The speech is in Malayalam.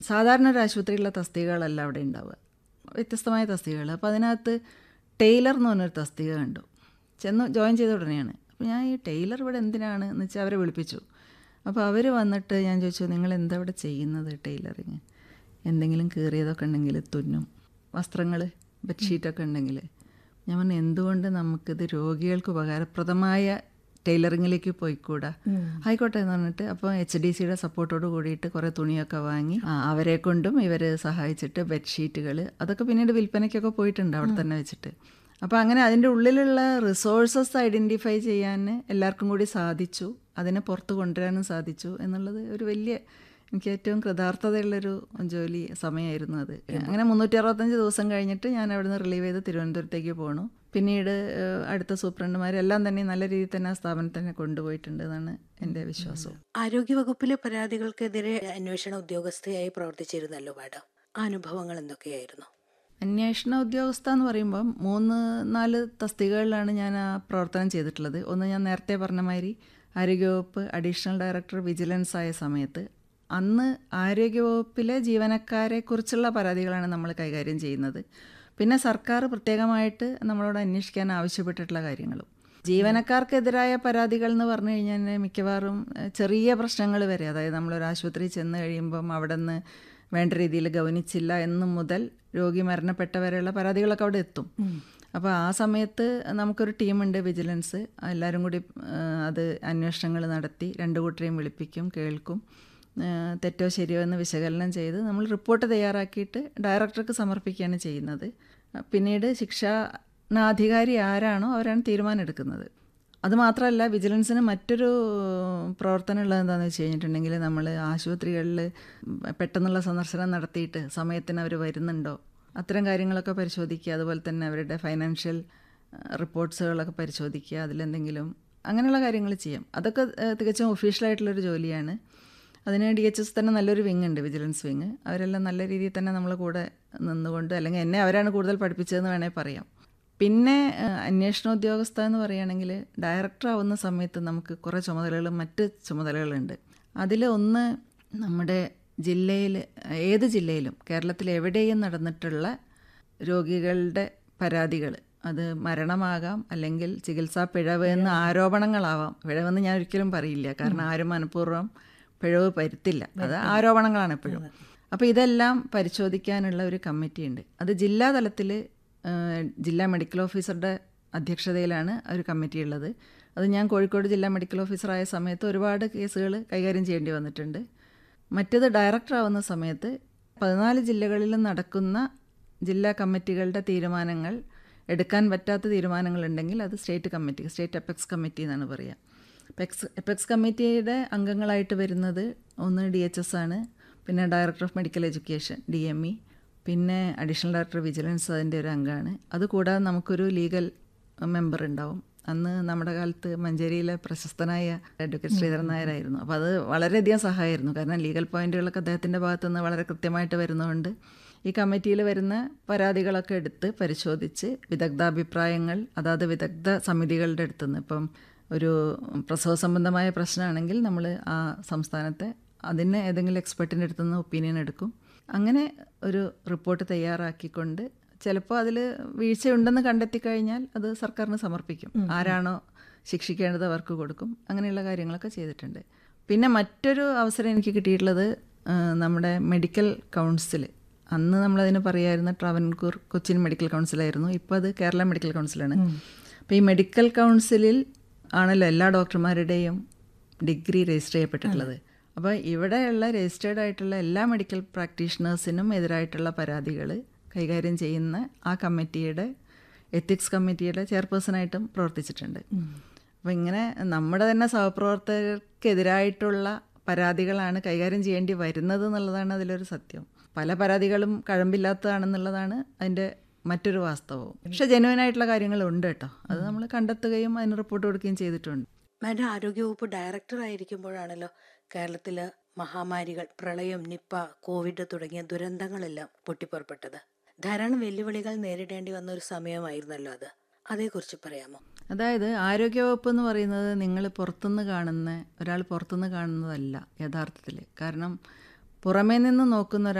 സാധാരണ ഒരു ആശുപത്രിയിലുള്ള തസ്തികകളല്ല അവിടെ ഉണ്ടാവുക വ്യത്യസ്തമായ തസ്തികകൾ അപ്പോൾ അതിനകത്ത് ടൈലർ എന്ന് പറഞ്ഞൊരു തസ്തിക കണ്ടു ചെന്ന് ജോയിൻ ചെയ്ത ഉടനെയാണ് അപ്പോൾ ഞാൻ ഈ ടൈലർ ഇവിടെ എന്തിനാണ് എന്ന് വെച്ചാൽ അവരെ വിളിപ്പിച്ചു അപ്പോൾ അവർ വന്നിട്ട് ഞാൻ ചോദിച്ചു നിങ്ങൾ എന്താ ഇവിടെ ചെയ്യുന്നത് ടൈലറിങ് എന്തെങ്കിലും കീറിയതൊക്കെ ഉണ്ടെങ്കിൽ തുന്നും വസ്ത്രങ്ങൾ ബെഡ്ഷീറ്റൊക്കെ ഉണ്ടെങ്കിൽ ഞാൻ പറഞ്ഞു എന്തുകൊണ്ട് നമുക്കിത് രോഗികൾക്ക് ഉപകാരപ്രദമായ ടൈലറിങ്ങിലേക്ക് പോയിക്കൂടാ ആയിക്കോട്ടെ എന്ന് പറഞ്ഞിട്ട് അപ്പോൾ എച്ച് ഡി സിയുടെ സപ്പോർട്ടോട് കൂടിയിട്ട് കുറേ തുണിയൊക്കെ വാങ്ങി ആ, അവരെ കൊണ്ടും ഇവർ സഹായിച്ചിട്ട് ബെഡ്ഷീറ്റുകൾ അതൊക്കെ പിന്നീട് വിൽപ്പനയ്ക്കൊക്കെ പോയിട്ടുണ്ട് അവിടെ തന്നെ വെച്ചിട്ട് അപ്പോൾ അങ്ങനെ അതിൻ്റെ ഉള്ളിലുള്ള റിസോഴ്സസ് ഐഡൻറ്റിഫൈ ചെയ്യാൻ എല്ലാവർക്കും കൂടി സാധിച്ചു അതിനെ പുറത്ത് കൊണ്ടുവരാനും സാധിച്ചു എന്നുള്ളത് ഒരു വലിയ എനിക്ക് ഏറ്റവും കൃതാർത്ഥതയുള്ളൊരു ജോലി സമയമായിരുന്നു അത് അങ്ങനെ മുന്നൂറ്റി അറുപത്തഞ്ച് ദിവസം കഴിഞ്ഞിട്ട് ഞാൻ അവിടുന്ന് റിലീവ് ചെയ്ത് തിരുവനന്തപുരത്തേക്ക് പോണു പിന്നീട് ഏഹ്, അടുത്ത സൂപ്രണ്ടുമാരെല്ലാം തന്നെ നല്ല രീതിയിൽ തന്നെ ആ സ്ഥാപനത്തിനെ കൊണ്ടുപോയിട്ടുണ്ട് എന്നാണ് എൻ്റെ വിശ്വാസം ആരോഗ്യവകുപ്പിലെ പരാതികൾക്കെതിരെ അന്വേഷണ ഉദ്യോഗസ്ഥയായി പ്രവർത്തിച്ചിരുന്നല്ലോ മാഡം ആ അനുഭവങ്ങൾ എന്തൊക്കെയായിരുന്നു അന്വേഷണ ഉദ്യോഗസ്ഥ എന്ന് പറയുമ്പം മൂന്ന് നാല് തസ്തികകളിലാണ് ഞാൻ ആ പ്രവർത്തനം ചെയ്തിട്ടുള്ളത് ഒന്ന് ഞാൻ നേരത്തെ പറഞ്ഞ മാതിരി ആരോഗ്യവകുപ്പ് അഡീഷണൽ ഡയറക്ടർ വിജിലൻസ് ആയ സമയത്ത് അന്ന് ആരോഗ്യവകുപ്പിലെ ജീവനക്കാരെ കുറിച്ചുള്ള പരാതികളാണ് നമ്മൾ കൈകാര്യം ചെയ്യുന്നത് പിന്നെ സർക്കാർ പ്രത്യേകമായിട്ട് നമ്മളോട് അന്വേഷിക്കാൻ ആവശ്യപ്പെട്ടിട്ടുള്ള കാര്യങ്ങളും ജീവനക്കാർക്കെതിരായ പരാതികൾ എന്ന് പറഞ്ഞു കഴിഞ്ഞാൽ മിക്കവാറും ഏഹ്, ചെറിയ പ്രശ്നങ്ങൾ വരെ അതായത് നമ്മളൊരു ആശുപത്രിയിൽ ചെന്ന് കഴിയുമ്പം അവിടെ നിന്ന് വേണ്ട രീതിയിൽ ഗവനിച്ചില്ല എന്നു മുതൽ രോഗി മരണപ്പെട്ടവരെയുള്ള പരാതികളൊക്കെ അവിടെ എത്തും അപ്പോൾ ആ സമയത്ത് നമുക്കൊരു ടീമുണ്ട് വിജിലൻസ് എല്ലാവരും കൂടി ആ, അത് അന്വേഷണങ്ങൾ നടത്തി രണ്ടു കൂട്ടരെയും വിളിപ്പിക്കും കേൾക്കും ആ, തെറ്റോ ശരിയോ എന്ന് വിശകലനം ചെയ്ത് നമ്മൾ റിപ്പോർട്ട് തയ്യാറാക്കിയിട്ട് ഡയറക്ടർക്ക് സമർപ്പിക്കുകയാണ് ചെയ്യുന്നത് പിന്നീട് ശിക്ഷാനാധികാരി ആരാണോ അവരാണ് തീരുമാനം എടുക്കുന്നത് അതുമാത്രമല്ല വിജിലൻസിന് മറ്റൊരു പ്രവർത്തനം ഉള്ളത് എന്താണെന്ന് വെച്ച് കഴിഞ്ഞിട്ടുണ്ടെങ്കിൽ നമ്മൾ ആശുപത്രികളിൽ പെട്ടെന്നുള്ള സന്ദർശനം നടത്തിയിട്ട് സമയത്തിന് അവർ വരുന്നുണ്ടോ അത്തരം കാര്യങ്ങളൊക്കെ പരിശോധിക്കുക അതുപോലെ തന്നെ അവരുടെ ഫൈനാൻഷ്യൽ റിപ്പോർട്ട്സുകളൊക്കെ പരിശോധിക്കുക അതിലെന്തെങ്കിലും അങ്ങനെയുള്ള കാര്യങ്ങൾ ചെയ്യാം അതൊക്കെ ഏഹ്, തികച്ചും ഒഫീഷ്യലായിട്ടുള്ളൊരു ജോലിയാണ് അതിന് ഡി എച്ച് എസ് തന്നെ നല്ലൊരു വിങ് ഉണ്ട് വിജിലൻസ് വിങ് അവരെല്ലാം നല്ല രീതിയിൽ തന്നെ നമ്മളെ കൂടെ നിന്നുകൊണ്ട് അല്ലെങ്കിൽ എന്നെ അവരാണ് കൂടുതൽ പഠിപ്പിച്ചതെന്ന് വേണേൽ പറയാം പിന്നെ ഏഹ്, അന്വേഷണ ഉദ്യോഗസ്ഥ എന്ന് പറയുകയാണെങ്കിൽ ഡയറക്ടർ ആവുന്ന സമയത്ത് നമുക്ക് കുറേ ചുമതലകളും മറ്റ് ചുമതലകളുണ്ട് അതിൽ ഒന്ന് നമ്മുടെ ജില്ലയിൽ ഏത് ജില്ലയിലും കേരളത്തിൽ എവിടെയും നടന്നിട്ടുള്ള രോഗികളുടെ പരാതികൾ അത് മരണമാകാം അല്ലെങ്കിൽ ചികിത്സാ പിഴവ് എന്ന ആരോപണങ്ങളാവാം പിഴവെന്ന് ഞാൻ ഒരിക്കലും പറയില്ല കാരണം ആരും മനഃപൂർവ്വം പിഴവ് വരുത്തില്ല അത് ആരോപണങ്ങളാണ് എപ്പോഴും അപ്പോൾ ഇതെല്ലാം പരിശോധിക്കാനുള്ള ഒരു കമ്മിറ്റി ഉണ്ട് അത് ജില്ലാ തലത്തിൽ ജില്ലാ മെഡിക്കൽ ഓഫീസറുടെ അധ്യക്ഷതയിലാണ് ഒരു കമ്മിറ്റി ഉള്ളത് അത് ഞാൻ കോഴിക്കോട് ജില്ലാ മെഡിക്കൽ ഓഫീസറായ സമയത്ത് ഒരുപാട് കേസുകൾ കൈകാര്യം ചെയ്യേണ്ടി വന്നിട്ടുണ്ട് മറ്റേത് ഡയറക്ടർ ആവുന്ന സമയത്ത് പതിനാല് ജില്ലകളിലും നടക്കുന്ന ജില്ലാ കമ്മിറ്റികളുടെ തീരുമാനങ്ങൾ എടുക്കാൻ പറ്റാത്ത തീരുമാനങ്ങളുണ്ടെങ്കിൽ അത് state committee state apex committee എന്നാണ് പറയുക എപ്പെക്സ് എപ്പെക്സ് കമ്മിറ്റിയുടെ അംഗങ്ങളായിട്ട് വരുന്നത് ഒന്ന് ഡി എച്ച് എസ് ആണ് പിന്നെ director of medical education D M E പിന്നെ അഡീഷണൽ ഡയറക്ടർ വിജിലൻസ് അതിൻ്റെ ഒരു അംഗമാണ് അതുകൂടാതെ നമുക്കൊരു ലീഗൽ മെമ്പർ ഉണ്ടാവും അന്ന് നമ്മുടെ കാലത്ത് മഞ്ചേരിയിലെ പ്രശസ്തനായ അഡ്വക്കേറ്റ് ശ്രീധരൻ നായരായിരുന്നു അപ്പോൾ അത് വളരെയധികം സഹായമായിരുന്നു കാരണം ലീഗൽ പോയിന്റുകളൊക്കെ അദ്ദേഹത്തിൻ്റെ ഭാഗത്തു നിന്ന് വളരെ കൃത്യമായിട്ട് വരുന്നതുകൊണ്ട് ഈ കമ്മിറ്റിയിൽ വരുന്ന പരാതികളൊക്കെ എടുത്ത് പരിശോധിച്ച് വിദഗ്ധാഭിപ്രായങ്ങൾ അതാത് വിദഗ്ധ സമിതികളുടെ അടുത്ത് നിന്ന് ഇപ്പം ഒരു പ്രസവ സംബന്ധമായ പ്രശ്നമാണെങ്കിൽ നമ്മൾ ആ സംസ്ഥാനത്തെ അതിന് ഏതെങ്കിലും എക്സ്പെർട്ടിൻ്റെ അടുത്ത് നിന്ന് ഒപ്പീനിയൻ എടുക്കും അങ്ങനെ ഒരു റിപ്പോർട്ട് തയ്യാറാക്കിക്കൊണ്ട് ചിലപ്പോൾ അതിൽ വീഴ്ചയുണ്ടെന്ന് കണ്ടെത്തി കഴിഞ്ഞാൽ അത് സർക്കാരിന് സമർപ്പിക്കും ആരാണോ ശിക്ഷിക്കേണ്ടത് അവർക്ക് കൊടുക്കും അങ്ങനെയുള്ള കാര്യങ്ങളൊക്കെ ചെയ്തിട്ടുണ്ട് പിന്നെ മറ്റൊരു അവസരം എനിക്ക് കിട്ടിയിട്ടുള്ളത് ആ, നമ്മുടെ മെഡിക്കൽ കൗൺസിൽ അന്ന് നമ്മളതിന് പറയായിരുന്ന ട്രാവൻകൂർ കൊച്ചിൻ മെഡിക്കൽ കൗൺസിലായിരുന്നു ഇപ്പോൾ അത് കേരള മെഡിക്കൽ കൗൺസിലാണ് അപ്പോൾ ഈ മെഡിക്കൽ കൗൺസിലിൽ ആണല്ലോ എല്ലാ ഡോക്ടർമാരുടെയും ഡിഗ്രി രജിസ്റ്റർ ചെയ്യപ്പെട്ടിട്ടുള്ളത് അപ്പോൾ ഇവിടെയുള്ള രജിസ്റ്റേർഡ് ആയിട്ടുള്ള എല്ലാ മെഡിക്കൽ പ്രാക്ടീഷണേഴ്സിനും എതിരായിട്ടുള്ള പരാതികൾ കൈകാര്യം ചെയ്യുന്ന ആ കമ്മിറ്റിയുടെ എത്തിക്സ് കമ്മിറ്റിയുടെ ചെയർപേഴ്സണായിട്ടും പ്രവർത്തിച്ചിട്ടുണ്ട് അപ്പോൾ ഇങ്ങനെ നമ്മുടെ തന്നെ സഹപ്രവർത്തകർക്കെതിരായിട്ടുള്ള പരാതികളാണ് കൈകാര്യം ചെയ്യേണ്ടി വരുന്നത് എന്നുള്ളതാണ് അതിലൊരു സത്യം പല പരാതികളും കഴമ്പില്ലാത്തതാണെന്നുള്ളതാണ് അതിൻ്റെ മറ്റൊരു വാസ്തവവും പക്ഷെ ജെനുവൻ ആയിട്ടുള്ള കാര്യങ്ങളുണ്ട് കേട്ടോ അത് നമ്മൾ കണ്ടെത്തുകയും അതിന് റിപ്പോർട്ട് കൊടുക്കുകയും ചെയ്തിട്ടുണ്ട് മാഡം ആരോഗ്യവകുപ്പ് ഡയറക്ടർ ആയിരിക്കുമ്പോഴാണല്ലോ കേരളത്തിൽ മഹാമാരികൾ പ്രളയം നിപ്പ കോവിഡ് തുടങ്ങിയ ദുരന്തങ്ങളെല്ലാം പൊട്ടിപ്പുറപ്പെട്ടത് ധാരാളം വെല്ലുവിളികൾ നേരിടേണ്ടി വന്ന ഒരു സമയമായിരുന്നല്ലോ അത് അതേക്കുറിച്ച് പറയാമോ അതായത് ആരോഗ്യവകുപ്പ് എന്ന് പറയുന്നത് നിങ്ങൾ പുറത്തുനിന്ന് കാണുന്ന ഒരാൾ പുറത്തുനിന്ന് കാണുന്നതല്ല യഥാർത്ഥത്തിൽ കാരണം പുറമേ നിന്ന് നോക്കുന്ന